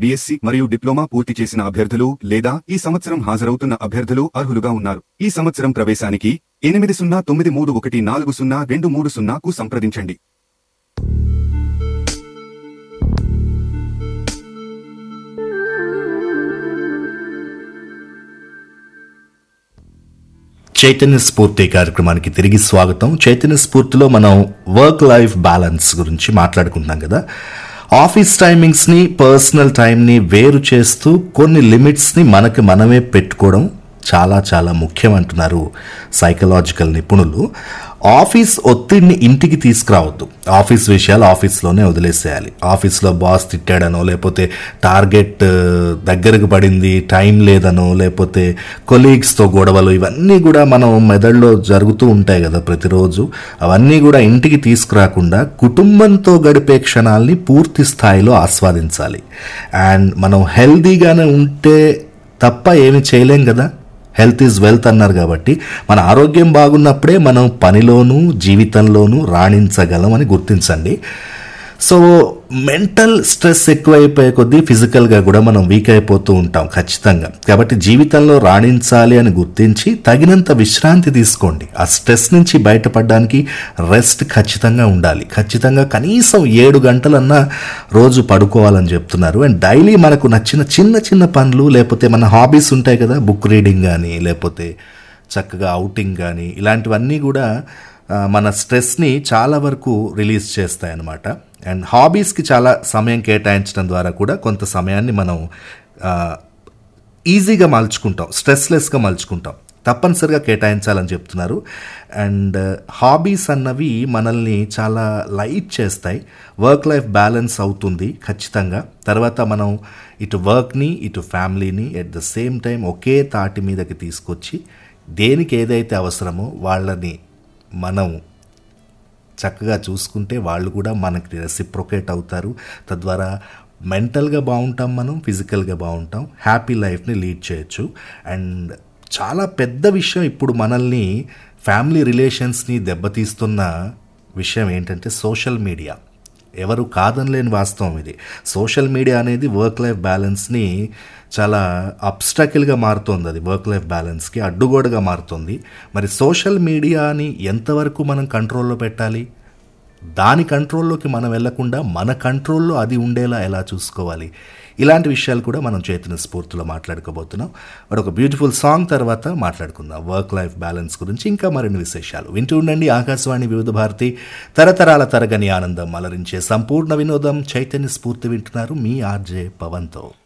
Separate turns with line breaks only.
BSc మరియు diploma పూర్తి చేసిన అభ్యర్థులు లేదా ఈ సంవత్సరం హాజరవుతున్న అభ్యర్థులు అర్హులుగా ఉన్నారు ఈ సంవత్సరం ప్రవేశానికి ఎనిమిది సున్నా తొమ్మిది మూడు ఒకటి నాలుగు సున్నా రెండు మూడు సున్నాకు సంప్రదించండి
చైతన్య స్ఫూర్తి కార్యక్రమానికి తిరిగి స్వాగతం చైతన్య స్ఫూర్తిలో మనం వర్క్ లైఫ్ బ్యాలెన్స్ గురించి మాట్లాడుకుంటున్నాం కదా ఆఫీస్ టైమింగ్స్ని పర్సనల్ టైంని వేరు చేస్తూ కొన్ని లిమిట్స్ని మనకి మనమే పెట్టుకోవడం చాలా చాలా ముఖ్యం అంటున్నారు సైకలాజికల్ నిపుణులు ఆఫీస్ ఒత్తిడిని ఇంటికి తీసుకురావద్దు ఆఫీస్ విషయాలు ఆఫీస్లోనే వదిలేసేయాలి ఆఫీస్లో బాస్ తిట్టాడనో లేకపోతే టార్గెట్ ఆ, దగ్గరకు పడింది టైం లేదనో లేకపోతే కొలీగ్స్తో గొడవలు ఇవన్నీ కూడా మనం మెదడులో జరుగుతూ ఉంటాయి కదా ప్రతిరోజు అవన్నీ కూడా ఇంటికి తీసుకురాకుండా కుటుంబంతో గడిపే క్షణాల్ని పూర్తి స్థాయిలో ఆస్వాదించాలి అండ్ మనం హెల్దీగానే ఉంటే తప్ప ఏమి చేయలేం కదా హెల్త్ ఈజ్ వెల్త్ అన్నారు కాబట్టి మన ఆరోగ్యం బాగున్నప్పుడే మనం పనిలోనూ జీవితంలోనూ రాణించగలం అని గుర్తించండి సో మెంటల్ స్ట్రెస్ ఎక్కువైపోయే కొద్దీ ఫిజికల్గా కూడా మనం వీక్ అయిపోతూ ఉంటాం ఖచ్చితంగా కాబట్టి జీవితంలో రాణించాలి అని గుర్తించి తగినంత విశ్రాంతి తీసుకోండి ఆ స్ట్రెస్ నుంచి బయటపడడానికి రెస్ట్ ఖచ్చితంగా ఉండాలి ఖచ్చితంగా కనీసం ఏడు గంటలన్నా రోజు పడుకోవాలని చెప్తున్నారు అండ్ డైలీ మనకు నచ్చిన చిన్న చిన్న పనులు లేకపోతే మన హాబీస్ ఉంటాయి కదా బుక్ రీడింగ్ కానీ లేకపోతే చక్కగా అవుటింగ్ కానీ ఇలాంటివన్నీ కూడా ఆ, మన స్ట్రెస్ని చాలా వరకు రిలీజ్ చేస్తాయి అన్నమాట అండ్ హాబీస్కి చాలా సమయం కేటాయించడం ద్వారా కూడా కొంత సమయాన్ని మనం ఆ, ఈజీగా మలుచుకుంటాం స్ట్రెస్లెస్గా మలుచుకుంటాం తప్పనిసరిగా కేటాయించాలని చెప్తున్నారు అండ్ హాబీస్ అన్నవి మనల్ని చాలా లైట్ చేస్తాయి వర్క్ లైఫ్ బ్యాలెన్స్ అవుతుంది ఖచ్చితంగా తర్వాత మనం ఇటు వర్క్ని ఇటు ఫ్యామిలీని ఎట్ ద సేమ్ టైం ఒకే తాటి మీదకి తీసుకొచ్చి దేనికి ఏదైతే అవసరమో వాళ్ళని మనం చక్కగా చూసుకుంటే వాళ్ళు కూడా మనకి రెసిప్రొకేట్ అవుతారు తద్వారా మెంటల్గా బాగుంటాం మనం ఫిజికల్గా బాగుంటాం హ్యాపీ లైఫ్ని లీడ్ చేయొచ్చు అండ్ చాలా పెద్ద విషయం ఇప్పుడు మనల్ని ఫ్యామిలీ రిలేషన్స్ని దెబ్బతీస్తున్న విషయం ఏంటంటే సోషల్ మీడియా ఎవరు కాదనలేని వాస్తవం ఇది సోషల్ మీడియా అనేది వర్క్ లైఫ్ బ్యాలెన్స్ని చాలా అబ్స్టాకిల్గా మారుతోంది అది వర్క్ లైఫ్ బ్యాలెన్స్కి అడ్డుగోడగా మారుతుంది మరి సోషల్ మీడియాని ఎంతవరకు మనం కంట్రోల్లో పెట్టాలి దాని కంట్రోల్లోకి మనం వెళ్లకుండా మన కంట్రోల్లో అది ఉండేలా ఎలా చూసుకోవాలి ఇలాంటి విషయాలు కూడా మనం చైతన్య స్ఫూర్తిలో మాట్లాడుకోబోతున్నాం మరి ఒక బ్యూటిఫుల్ సాంగ్ తర్వాత మాట్లాడుకుందాం వర్క్ లైఫ్ బ్యాలెన్స్ గురించి ఇంకా మరిన్ని విశేషాలు వింటూ ఉండండి ఆకాశవాణి వివిధ భారతి తరతరాల తరగని ఆనందం అలరించే సంపూర్ణ వినోదం చైతన్య స్ఫూర్తి వింటున్నారు మీ ఆర్జే పవన్తో